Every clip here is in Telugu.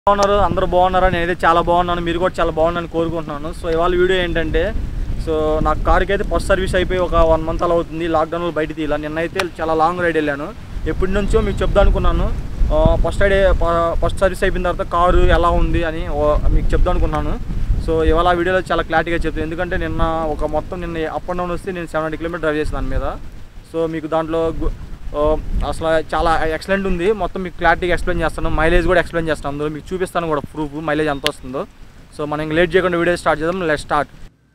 బాగున్నారు అందరూ బాగున్నారా నేనైతే చాలా బాగున్నాను మీరు కూడా చాలా బాగున్నాను కోరుకుంటున్నాను సో ఇవాళ వీడియో ఏంటంటే సో నా కార్కి అయితే ఫస్ట్ సర్వీస్ అయిపోయి ఒక వన్ మంత్ అలా అవుతుంది లాక్డౌన్లో బయట తీయాల నిన్నైతే చాలా లాంగ్ రైడ్ వెళ్ళాను ఎప్పటి నుంచో మీకు చెప్దాం అనుకున్నాను ఫస్ట్ రైడ్ ఫస్ట్ సర్వీస్ అయిపోయిన తర్వాత కారు ఎలా ఉంది అని ఓ- మీకు చెప్దాం అనుకున్నాను సో ఇవాళ ఆ వీడియోలో చాలా క్లారిటీగా చెప్తాను ఎందుకంటే నిన్న ఒక మొత్తం నిన్న అప్ అండ్ డౌన్ వస్తే నేను సెవెన్ హండ్రెడ్ కిలోమీటర్ డ్రైవ్ చేసిన దాని మీద సో మీకు దాంట్లో గు- ఆ, అసలు చాలా ఎక్సలెంట్ ఉంది మొత్తం మీకు క్లారిటీగా ఎక్స్ప్లెయిన్ చేస్తాను మైలేజ్ కూడా ఎక్స్ప్లెయిన్ చేస్తాను అందులో మీకు చూపిస్తాను కూడా ప్రూఫ్ మైలేజ్ ఎంత వస్తుందో సో మనం ఇంక లేట్ చేయకుండా వీడియో స్టార్ట్ చేద్దాం లెట్ స్టార్ట్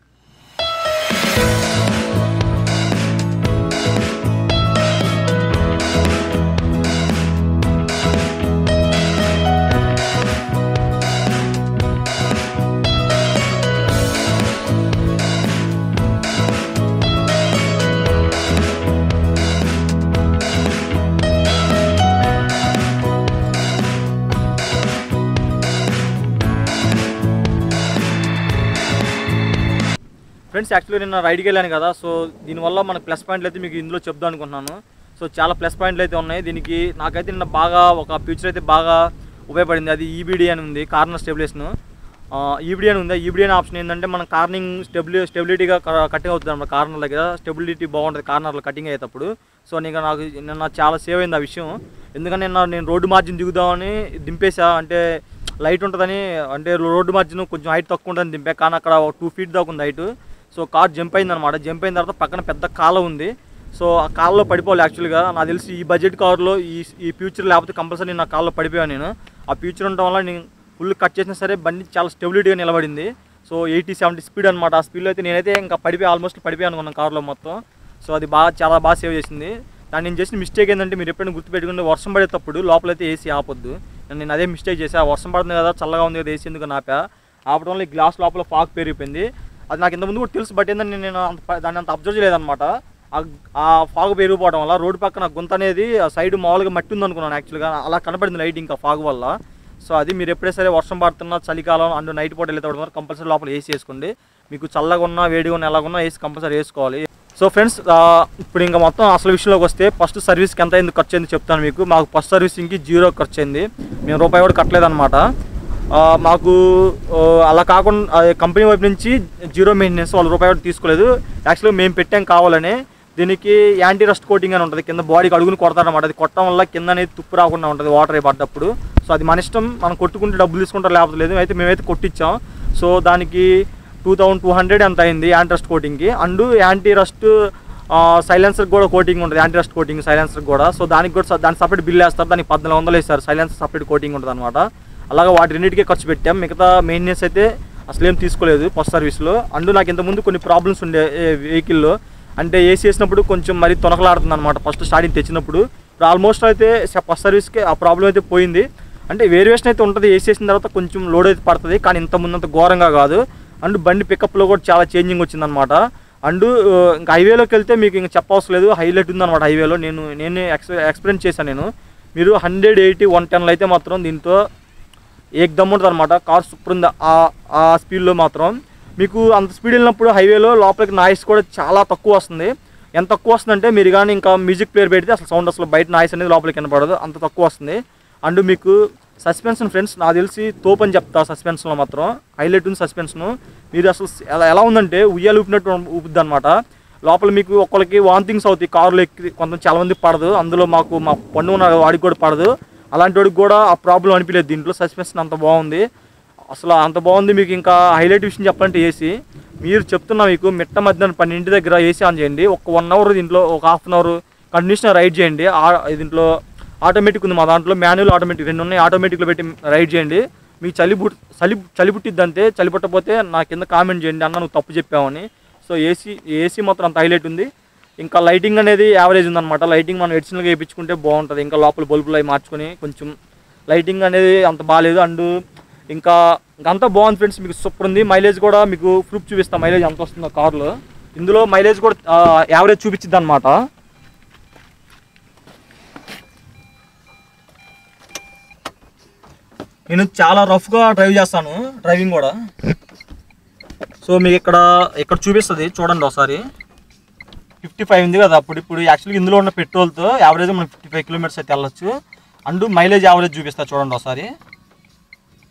ఫ్రెండ్స్ యాక్చువల్లీ నిన్న రైడ్కి వెళ్ళాను కదా సో దీనివల్ల మనకు ప్లస్ పాయింట్లు అయితే మీకు ఇందులో చెప్దాం అనుకుంటున్నాను సో చాలా ప్లస్ పాయింట్లు అయితే ఉన్నాయి దీనికి నాకైతే నిన్న బాగా ఒక ఫ్యూచర్ అయితే బాగా ఉపయోగపడింది అది ఈబీడీ అని ఉంది కార్నర్ స్టెబిలేషన్ ఈబీడీ అని ఉంది ఈబీడీ అనే ఆప్షన్ ఏంటంటే మన కార్నింగ్ స్టెబిలి స్టెబిలిటీగా కటింగ్ అవుతుంది అన్నమాట కార్నర్ దగ్గర స్టెబిలిటీ బాగుంటుంది కార్నర్లో కటింగ్ అయ్యేటప్పుడు సో నీకు నాకు నిన్న చాలా సేవ్ అయింది ఆ విషయం ఎందుకంటే నిన్న నేను రోడ్డు మార్జిన్ దిగుదామని దింపేసా అంటే లైట్ ఉంటుందని అంటే రోడ్డు మార్జిన్ కొంచెం హైట్ తక్కువ ఉంటుందని దింపా కానీ అక్కడ టూ ఫీట్ దాకా ఉంది హైట్ సో కార్ జంప్ అయింది అనమాట జంప్ అయిన తర్వాత పక్కన పెద్ద కాల ఉంది సో ఆ కాల్లో పడిపోవాలి యాక్చువల్గా నాకు తెలిసి ఈ బడ్జెట్ కార్లో ఈ ఈ ఫ్యూచర్ లేకపోతే కంపల్సరీ నా కాల్లో పడిపోయాను నేను ఆ ఫ్యూచర్ ఉండడం వల్ల నేను ఫుల్ కట్ చేసినా సరే బండి చాలా స్టెబిలిటీగా నిలబడింది సో ఎయిటీ సెవెంటీ స్పీడ్ అనమాట ఆ స్పీడ్లో అయితే నేనైతే ఇంకా పడిపోయి ఆల్మోస్ట్ పడిపోయాను అనుకున్నాను కార్లో మొత్తం సో అది బాగా చాలా బాగా సేవ్ చేసింది దాన్ని నేను చేసిన మిస్టేక్ ఏంటంటే మీరు ఎప్పుడైనా గుర్తుపెట్టుకుంటే వర్షం పడేటప్పుడు లోపలైతే ఏసీ ఆపొద్దు నేను అదే మిస్టేక్ చేసా వర్షం పడుతుంది కదా చల్లగా ఉంది కదా ఏసీ ఎందుకు నాపా ఆపడం వల్ల ఈ గ్లాస్ లోపల ఫాగ్ పెరిగిపోయింది అది నాకు ఇంతకుముందు కూడా తెలుసు బట్ ఏంటంటే నేను అంత ప- దాన్ని అంత అబ్జర్వ్ చేయలేదన్నమాట ఆ- ఆ ఫాగ్ పెరిగిపోవడం వల్ల రోడ్డు పక్కన గుంత అనేది ఆ సైడ్ మామూలుగా మట్టి ఉంది అనుకున్నాను యాక్చువల్గా అలా కనపడింది లైట్ ఇంకా ఫాగ్ వల్ల సో అది మీరు ఎప్పుడే సరే వర్షం పడుతున్నా చలికాలం అండ్ నైట్ పూట వెళ్ళేటప్పుడు కంపల్సరీ లోపల ఏసీ వేసుకోండి మీకు చల్లగా ఉన్నా వేడిగా ఉన్నా ఎలాగున్నా ఏసీ కంపల్సరీ వేసుకోవాలి సో ఫ్రెండ్స్ ఇప్పుడు ఇంకా మొత్తం అసలు విషయంలోకి వస్తే ఫస్ట్ సర్వీస్కి ఎంత అయింది ఖర్చు అయింది చెప్తాను మీకు మాకు ఫస్ట్ సర్వీసింగ్కి జీరో ఖర్చు అయింది మేము రూపాయి కూడా కట్టలేదన్నమాట ఆ, మాకు ఆ, అలా కాకుండా కంపెనీ వైపు నుంచి జీరో మెయింటెనెన్స్ వాళ్ళు రూపాయి కూడా తీసుకోలేదు యాక్చువల్గా మేము పెట్టాం కావాలని దీనికి యాంటీ రస్ట్ కోటింగ్ అని ఉంటుంది కింద బాడీకి అడుగుని కొడతారన్నమాట అది కొట్టడం వల్ల కింద అనేది తుప్పు రాకుండా ఉంటుంది వాటర్ పడ్డప్పుడు సో అది మన ఇష్టం మనం కొట్టుకుంటే డబ్బులు తీసుకుంటారు లేకపోతే లేదు అయితే మేమైతే కొట్టించాం సో దానికి టూ థౌసండ్ టూ హండ్రెడ్ ఎంత అయింది యాంటీ రస్ట్ కోటింగ్కి అండ్ యాంటీ రస్ట్ సైలెన్సర్ కూడా కోటింగ్ ఉంటుంది యాంటీ రస్ట్ కోటింగ్ సైలెన్సర్ కూడా సో దానికి కూడా స- దానికి సపరేట్ బిల్ వేస్తారు దానికి పద్నాలుగు వందలు వేస్తారు సైలెన్సర్ సపరేట్ కోటింగ్ ఉంటుంది అనమాట అలాగా వాటి రెండింటికే ఖర్చు పెట్టాం మిగతా మెయింటెనెన్స్ అయితే అసలు ఏం తీసుకోలేదు ఫస్ట్ సర్వీస్లో అండ్ నాకు ఇంతకుముందు కొన్ని ప్రాబ్లమ్స్ ఉండే వెహికల్లో అంటే ఏసీ వేసినప్పుడు కొంచెం మరీ తొనకలాడుతుంది అనమాట ఫస్ట్ స్టార్టింగ్ తెచ్చినప్పుడు ఇప్పుడు ఆల్మోస్ట్ అయితే ఫస్ట్ సర్వీస్కి ఆ ప్రాబ్లం అయితే పోయింది అంటే వేరియేషన్ అయితే ఉంటుంది ఏసీ వేసిన తర్వాత కొంచెం లోడ్ అయితే పడుతుంది కానీ ఇంత ముందంత ఘోరంగా కాదు అండ్ బండి పికప్లో కూడా చాలా చేంజింగ్ వచ్చిందనమాట అండ్ ఇంకా హైవేలోకి వెళ్తే మీకు ఇంకా చెప్పవసరం లేదు హైలైట్ ఉందన్నమాట హైవేలో నేను నేను ఎక్స్ ఎక్స్పీరియన్స్ చేశాను నేను మీరు హండ్రెడ్ ఎయిటీ వన్ టెన్లో అయితే మాత్రం దీంతో ఏకదమ్ ఉంటుంది అనమాట కార్ సూపర్ ఉంది ఆ- ఆ స్పీడ్లో మాత్రం మీకు అంత స్పీడ్ వెళ్ళినప్పుడు హైవేలో లోపలికి నాయిస్ కూడా చాలా తక్కువ వస్తుంది ఎంత తక్కువ వస్తుందంటే మీరు కానీ ఇంకా మ్యూజిక్ ప్లేయర్ పెడితే అసలు సౌండ్ అసలు బయట నాయిస్ అనేది లోపలికి వినపడదు అంత తక్కువ వస్తుంది అండ్ మీకు సస్పెన్షన్ ఫ్రెండ్స్ నాకు తెలిసి తోపు అని చెప్తా సస్పెన్షన్లో మాత్రం హైలైట్ ఉంది సస్పెన్షన్ మీరు అసలు ఎలా ఎలా ఉందంటే ఉయ్యాలు ఊపినట్టు ఊపుద్ది అనమాట లోపల మీకు ఒక్కరికి వాంతింగ్స్ అవుతాయి కారులో ఎక్కి కొంత చాలా మంది పడదు అందులో మాకు మా పండు ఉన్న వాడికి కూడా పడదు అలాంటి వాడికి కూడా ఆ ప్రాబ్లం అనిపించలేదు దీంట్లో సస్పెన్షన్ అంత బాగుంది అసలు అంత బాగుంది మీకు ఇంకా హైలైట్ విషయం చెప్పాలంటే ఏసీ మీరు చెప్తున్నా మీకు మిట్ట మధ్యాహ్నం పన్నెండింటి దగ్గర ఏసీ ఆన్ చేయండి ఒక వన్ అవర్ దీంట్లో ఒక half an hour conditioner ride చేయండి ఆ- దీంట్లో ఆటోమేటిక్ ఉంది మా దాంట్లో మాన్యువల్ ఆటోమేటిక్ రెండు ఉన్నాయి ఆటోమేటిక్లో పెట్టి రైడ్ చేయండి మీకు చలి పుట్ చలి చలి పుట్టిద్దంటే చలి పుట్టకపోతే నా కింద కామెంట్ చేయండి అన్న నువ్వు తప్పు చెప్పావని సో ఏసీ ఏసీ మాత్రం అంత హైలైట్ ఉంది ఇంకా లైటింగ్ అనేది యావరేజ్ ఉందన్నమాట లైటింగ్ మనం ఎడిషనల్గా వేయించుకుంటే బాగుంటుంది ఇంకా లోపల బల్బులు అవి మార్చుకొని కొంచెం లైటింగ్ అనేది అంత బాగాలేదు అండ్ ఇంకా ఇంకా అంతా బాగుంది ఫ్రెండ్స్ మీకు సూపర్ ఉంది మైలేజ్ కూడా మీకు ప్రూఫ్ చూపిస్తాం మైలేజ్ ఎంత వస్తుందో కార్లో ఇందులో మైలేజ్ కూడా యావరేజ్ చూపించింది అనమాట నేను చాలా రఫ్గా డ్రైవ్ చేస్తాను డ్రైవింగ్ కూడా సో మీకు ఇక్కడ ఇక్కడ చూపిస్తుంది చూడండి ఒకసారి ఫిఫ్టీ ఫైవ్ ఉంది కదా అప్పుడు ఇప్పుడు యాక్చువల్గా ఇందులో ఉన్న పెట్రోల్తో యావరేజ్ మనం ఫిఫ్టీ ఫైవ్ కిలోమీటర్స్ అయితే వెళ్ళొచ్చు అండ్ మైలేజ్ యావరేజ్ చూపిస్తా చూడండి ఒకసారి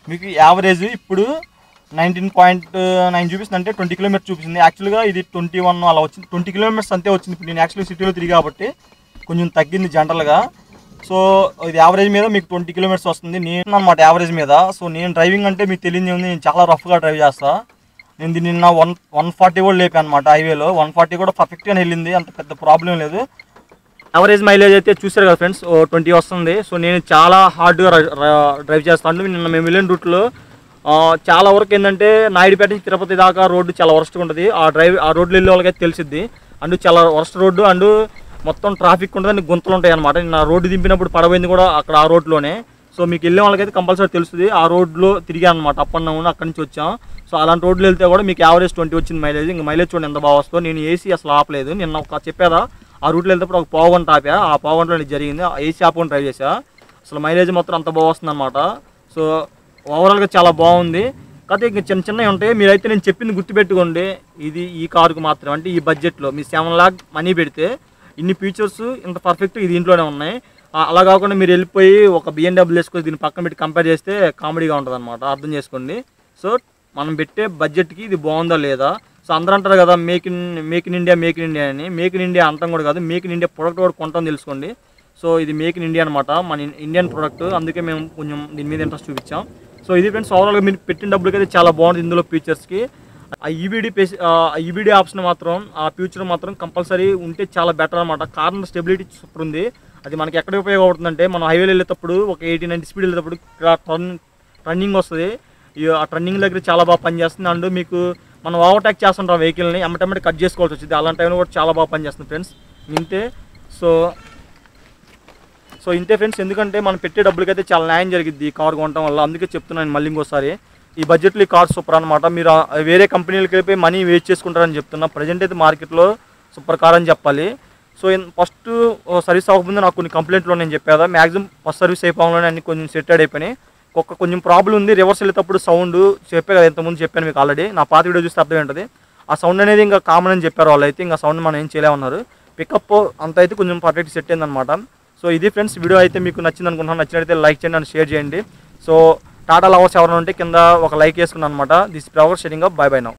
మీకు యావరేజ్ ఇప్పుడు నైన్టీన్ పాయింట్ నైన్ చూపిస్తుంది అంటే ట్వంటీ కిలోమీటర్స్ చూపిస్తుంది యాక్చువల్గా ఇది ట్వంటీ వన్ అలా వచ్చింది ట్వంటీ కిలోమీటర్స్ అంతే వచ్చింది ఇప్పుడు నేను యాక్చువల్లీ సిటీలో తిరిగి కాబట్టి కొంచెం తగ్గింది జనరల్గా సో ఇది యావరేజ్ మీద మీకు ట్వంటీ కిలోమీటర్స్ వస్తుంది నేను అనమాట యావరేజ్ మీద సో నేను డ్రైవింగ్ అంటే మీకు తెలియదు ఉంది నేను చాలా రఫ్గా డ్రైవ్ చేస్తా నేను దీన్ని నిన్న వన్ వన్ ఫార్టీ కూడా లేపాను అనమాట హైవేలో వన్ ఫార్టీ కూడా పర్ఫెక్ట్గా వెళ్ళింది అంత పెద్ద ప్రాబ్లం లేదు యావరేజ్ మైలేజ్ అయితే చూసారు కదా ఫ్రెండ్స్ ఓ ట్వంటీ వస్తుంది సో నేను చాలా హార్డ్గా డ్రైవ్ చేస్తాను నిన్న మేము వెళ్ళిన రూట్లో ఆ, చాలా వరకు ఏంటంటే నాయుడుపేట నుంచి తిరుపతి దాకా రోడ్డు చాలా వరస్ట్గా ఉంటుంది ఆ డ్రైవ్ ఆ రోడ్లు వెళ్ళే వాళ్ళకైతే తెలిసిద్ది అండ్ చాలా వరస్ట్ రోడ్డు అండ్ మొత్తం ట్రాఫిక్ ఉంటుంది అండ్ గుంతలు ఉంటాయి అనమాట నేను ఆ రోడ్డు దింపినప్పుడు పడబోయింది కూడా అక్కడ ఆ రోడ్లోనే సో మీకు వెళ్ళే వాళ్ళకైతే కంపల్సరీ తెలుస్తుంది ఆ రోడ్లో తిరిగాను అనమాట అప్ అండ్ డౌన్ అక్కడి నుంచి వచ్చాం సో అలాంటి రోడ్లు వెళ్తే కూడా మీకు యావరేజ్ ట్వంటీ వచ్చింది మైలేజ్ ఇంకా మైలేజ్ చూడండి ఎంత బాగా వస్తుందో నేను ఏసీ అసలు ఆపలేదు నిన్న ఒక చెప్పేదా ఆ రూట్లో వెళ్తే ఒక పావు గంట ఆపా ఆ పావు గంటలో ఇది జరిగింది ఆ ఏసీ ఆపుకొని డ్రైవ్ చేసా అసలు మైలేజ్ మాత్రం అంత బాగా వస్తుంది అనమాట సో ఓవరాల్గా చాలా బాగుంది కాకపోతే ఇంకా చిన్న చిన్నవి ఉంటాయి మీరైతే నేను చెప్పింది గుర్తుపెట్టుకోండి ఇది ఈ కారుకు మాత్రం అంటే ఈ బడ్జెట్లో మీ సెవెన్ లాక్ మనీ పెడితే ఇన్ని ఫీచర్స్ ఇంత పర్ఫెక్ట్ ఇది ఇంట్లోనే ఉన్నాయి ఆ, అలా కాకుండా మీరు వెళ్ళిపోయి ఒక బిఎన్డబ్ల్యూ వేసుకొని దీన్ని పక్కన పెట్టి కంపేర్ చేస్తే కామెడీగా ఉంటుంది అనమాట అర్థం చేసుకోండి సో మనం పెట్టే బడ్జెట్కి ఇది బాగుందా లేదా సో అందరూ అంటారు కదా make in make in India make in India అని మేక్ ఇన్ ఇండియా అంటాం కూడా కాదు మేక్ ఇన్ ఇండియా ప్రొడక్ట్ కూడా కొంటాం తెలుసుకోండి సో ఇది మేక్ ఇన్ ఇండియా అనమాట మన ఇన్- ఇండియన్ ప్రొడక్ట్ అందుకే మేము కొంచెం దీని మీద ఇంట్రెస్ట్ చూపించాం సో ఇది ఫ్రెండ్స్ ఓవరాల్గా మీరు పెట్టిన డబ్బులకి అయితే చాలా బాగుంది ఇందులో ఫీచర్స్కి ఆ ఈబీడీ పేస్ ఆ ఈబీడీ ఆప్షన్ మాత్రం ఆ ఫ్యూచర్ మాత్రం కంపల్సరీ ఉంటే చాలా బెటర్ అనమాట కార్ స్టెబిలిటీ సూపర్ ఉంది అది మనకి ఎక్కడ ఉపయోగపడుతుందంటే మనం హైవేలో వెళ్ళేటప్పుడు ఒక ఎయిటీ నైన్టీ స్పీడ్ వెళ్ళేటప్పుడు టర్న్ రన్నింగ్ వస్తుంది ఈ ఆ టర్నింగ్ దగ్గర చాలా బాగా పనిచేస్తుంది అండ్ మీకు మనం ఓవర్టేక్ చేస్తుంటాం వెహికల్ని ఎమ్మటెమ్మటి కట్ చేసుకోవాల్సి వచ్చింది అలాంటి టైంలో కూడా చాలా బాగా పనిచేస్తుంది ఫ్రెండ్స్ ఇంతే సో సో ఇంతే ఫ్రెండ్స్ ఎందుకంటే మనం పెట్టే డబ్బులకైతే చాలా న్యాయం జరిగింది ఈ కార్ కొనడం వల్ల అందుకే చెప్తున్నాను మళ్ళీ ఇంకోసారి ఈ బడ్జెట్లో ఈ కార్ సూపర్ అనమాట మీరు ఆ వేరే కంపెనీలకి వెళ్ళిపోయి మనీ వేస్ట్ చేసుకుంటారని చెప్తున్నా ప్రజెంట్ అయితే మార్కెట్లో సూపర్ కార్ అని చెప్పాలి సో ఫస్ట్ సర్వీస్ అవ్వకముందు నాకు కొన్ని కంప్లైంట్లు నేను చెప్పేదా మ్యాక్సిమం ఫస్ట్ సర్వీస్ అయిపోగానే అన్ని కొంచెం సెట్ అయిపోయినాయి ఒక కొంచెం ప్రాబ్లం ఉంది రివర్స్ వెళ్ళేటప్పుడు సౌండ్ చెప్పే కదా ఇంతకుముందు చెప్పాను మీకు ఆల్రెడీ నా పాత వీడియో చూస్తే అర్థం ఉంటుంది ఆ సౌండ్ అనేది ఇంకా కామన్ అని చెప్పారు వాళ్ళు అయితే ఇంకా సౌండ్ మనం ఏం చేయలేమన్నారు పికప్ అంత అయితే కొంచెం పర్ఫెక్ట్ సెట్ అయిందనమాట సో ఇది ఫ్రెండ్స్ వీడియో అయితే మీకు నచ్చింది అనుకుంటున్నాను నచ్చినట్లయితే లైక్ చేయండి అండ్ షేర్ చేయండి సో టాటా లవర్స్ ఎవరైనా ఉంటే కింద ఒక లైక్ వేసుకున్నాను అనమాట దిస్ ప్రవర్ sharing up bye bye now